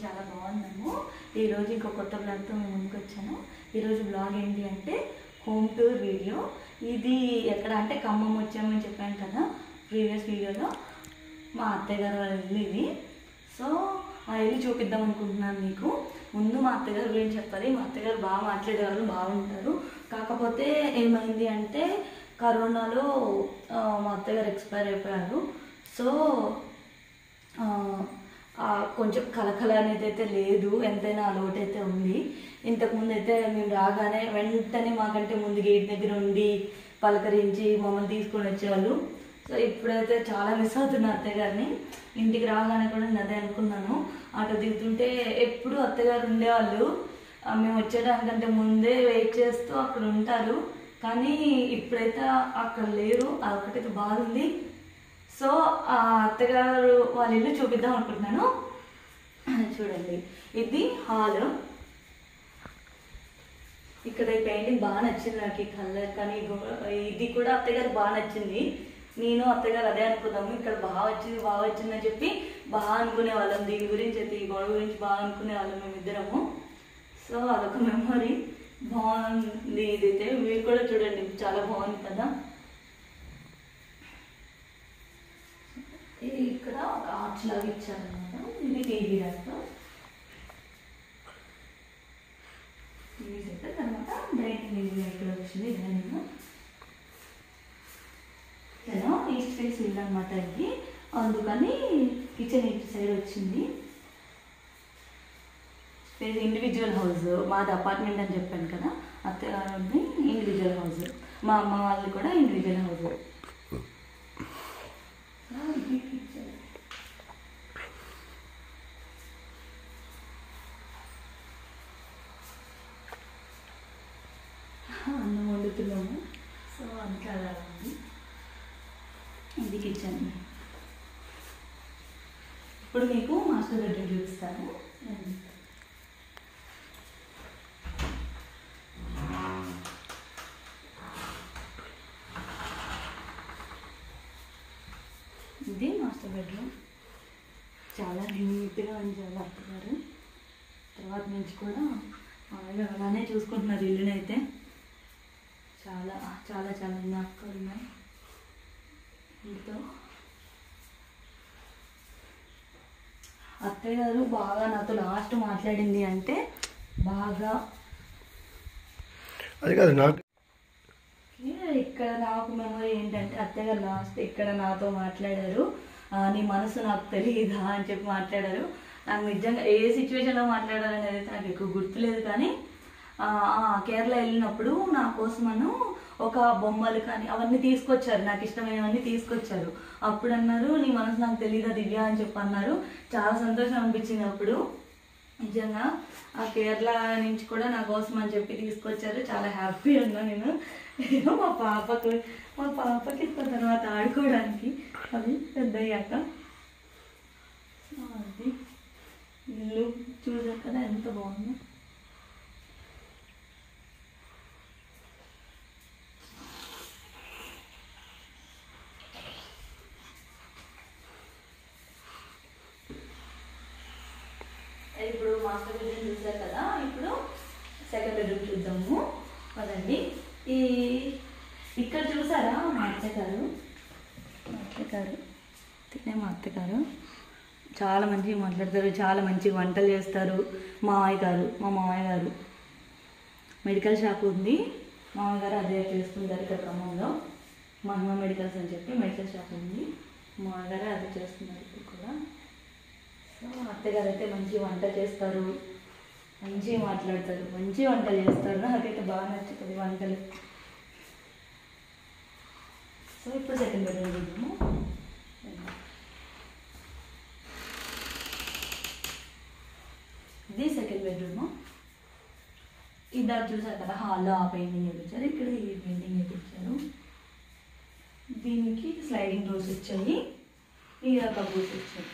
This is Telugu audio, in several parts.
చాలా బాగున్నాము ఈరోజు ఇంకో కొత్త బ్లాగ్తో మేము ముందుకు వచ్చాను ఈరోజు బ్లాగ్ ఏంటి అంటే హోమ్ టూర్ వీడియో ఇది ఎక్కడ అంటే ఖమ్మం వచ్చామని చెప్పాను కదా ప్రీవియస్ వీడియోలో మా అత్తయ్య గారు వాళ్ళ ఇల్లు ఇది సో ఆ ఇల్లు చూపిద్దాం అనుకుంటున్నాను మీకు ముందు మా అత్తగారి గురించి చెప్పాలి మా అత్తగారు బాగా మాట్లాడేవారు బాగుంటారు కాకపోతే ఏమైంది అంటే కరోనాలో ఆ, మా అత్తగారు ఎక్స్పైర్ అయిపోయారు సో ఆ, ఆ, కొంచెం కలకల అనేది అయితే లేదు ఎంతైనా ఆ లోటు అయితే ఉంది ఇంతకుముందు అయితే మేము రాగానే వెంటనే మాకంటే ముందు గేట్ దగ్గర ఉండి పలకరించి మమ్మల్ని తీసుకొని వచ్చేవాళ్ళు సో ఇప్పుడైతే చాలా మిస్ అవుతున్నా అత్తయ్య గారిని ఇంటికి రాగానే కూడా నేను అదే అనుకున్నాను ఆటో దిగుతుంటే ఎప్పుడు అత్తగారు ఉండేవాళ్ళు ఆ, మేము వచ్చేదానికంటే ముందే వెయిట్ చేస్తూ అక్కడ ఉంటారు కానీ ఇప్పుడైతే అక్కడ లేరు అదొకటైతే బాధ ఉంది సో ఆ అత్తగారు వాళ్ళ ఇల్లు చూపిద్దాం అనుకుంటున్నాను చూడండి ఇది హాల్ ఇక్కడ ఈ పెయింటింగ్ బాగా నచ్చింది నాకు ఈ కలర్ కానీ ఈ గో- ఇది కూడా అత్తగారు బాగా నచ్చింది నేను అత్తగారు అదే అనుకున్నాము ఇక్కడ బాగా వచ్చింది బాగా వచ్చిందని చెప్పి బాగా అనుకునే వాళ్ళం దీని గురించి అయితే ఈ గొడవ గురించి బాగా అనుకునే వాళ్ళం మేమిద్దరము సో అదొక మెమరీ బాగుంది ఇదైతే మీరు కూడా చూడండి చాలా బాగుంది కదా ఇది ఇక్కడ ఒక ఆర్చ్ లాగా ఇచ్చారనమాట ఇది టీవీ ర్యాక్ టీవీ సెట్ తర్వాత డైనింగ్ ఏరియా ఇక్కడ వచ్చింది డైనింగ్ నేను ఈస్ట్ ఫేస్ ఇల్లు అనమాట ఇది అందుకని కిచెన్ ఇటు సైడ్ వచ్చింది ఇది ఇండివిజువల్ హౌస్ మాది అపార్ట్మెంట్ అని చెప్పాను కదా అత్తగారిది ఇండివిజువల్ హౌస్ మా అమ్మ వాళ్ళు కూడా ఇండివిజువల్ హౌస్ ఇది కిచెన్ అన్నం వండుతున్నాము సో అంతా అలా ఉంది ఇది కిచెన్ ఇప్పుడు మీకు మాస్టర్ బెడ్రూమ్ చూపిస్తాను ఇది మాస్టర్ బెడ్రూమ్ చాలా నీట్గా ఉంచాలి అత్తగారు తర్వాత నుంచి కూడా మామూలుగా అలానే చూసుకుంటున్నారు ఇల్లునైతే చాలా చాలా చాలా జ్ఞాపకాలు ఉన్నాయి ఇంట్లో అత్తయ్య గారు బాగా నాతో లాస్ట్ మాట్లాడింది అంటే బాగా అది కాదు నాకు ఇక్కడ నాకు మెమరీ ఏంటంటే అత్తయ్య గారు లాస్ట్ ఇక్కడ నాతో మాట్లాడారు ఆ, నీ మనసు నాకు తెలియదా అని చెప్పి మాట్లాడారు నాకు నిజంగా ఏ సిచ్యువేషన్లో మాట్లాడారనేది అయితే నాకు ఎక్కువ గుర్తులేదు కానీ ఆ, ఆ, కేరళ వెళ్ళినప్పుడు నా కోసమను ఒక బొమ్మలు కానీ అవన్నీ తీసుకొచ్చారు నాకు ఇష్టమైనవన్నీ తీసుకొచ్చారు అప్పుడు అన్నారు నీ మనసు నాకు తెలియదా దివ్య అని చెప్పి అన్నారు చాలా సంతోషం అనిపించింది అప్పుడు నిజంగా ఆ కేరళ నుంచి కూడా నా కోసం అని చెప్పి తీసుకొచ్చారు చాలా హ్యాపీ ఉన్నా నేను ఏదో మా పాపకు మా పాపకి ఇచ్చిన తర్వాత ఆడుకోవడానికి అవి పెద్ద అయ్యాక అది ఇల్లు చూసారు కదా ఎంత బాగుందో ఇప్పుడు మాస్టర్ బెడ్రూమ్ చూసారు కదా ఇప్పుడు సెకండ్ బెడ్రూమ్ చూద్దాము పదండి ఈ ఇక్కడ చూసారా మా అత్తగారు మా అత్తగారు తినే మా అత్తగారు చాలా మంచిగా మాట్లాడతారు చాలా మంచిగా వంటలు చేస్తారు మామయ్య గారు మా మామయ్య గారు మెడికల్ షాప్ ఉంది మామయ్య గారు అదే చేసుకుంటారు ఇక్కడ ఖమ్మంలో మహిమ మెడికల్స్ అని చెప్పి మెడికల్ షాప్ ఉంది మామయ్య గారు అదే చేస్తున్నారు ఇప్పుడు కూడా సో అత్తగారు అయితే మంచి వంట చేస్తారు మంచిగా మాట్లాడతారు మంచి వంటలు చేస్తారు నాకైతే బాగా నచ్చుతుంది వంటలు సో ఇప్పుడు సెకండ్ బెడ్రూమ్ చూద్దాము ఇది సెకండ్ బెడ్రూమ్ ఇద్దరు చూసారు కదా హాల్లో ఆ పెయింటింగ్ వేయించారు ఇక్కడ ఈ పెయింటింగ్ వేయించారు దీనికి స్లైడింగ్ డోర్స్ వచ్చాయి ఈ కబోర్డ్స్ వచ్చాయి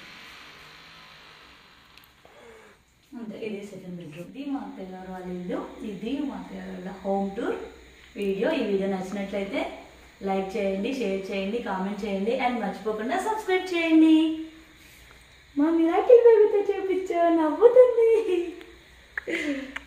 అంతే ఇది సెకండ్ బెడ్రూమ్ ఇది మా అత్తగారు వాళ్ళ ఇల్లు ఇది మా అత్తగారు వాళ్ళ హోమ్ టూర్ వీడియో ఈ వీడియో నచ్చినట్లయితే లైక్ చేయండి షేర్ చేయండి కామెంట్ చేయండి అండ్ మర్చిపోకుండా సబ్స్క్రైబ్ చేయండి మా మిరాకిల్ బేబీతో చూపించు నవ్వుతుంది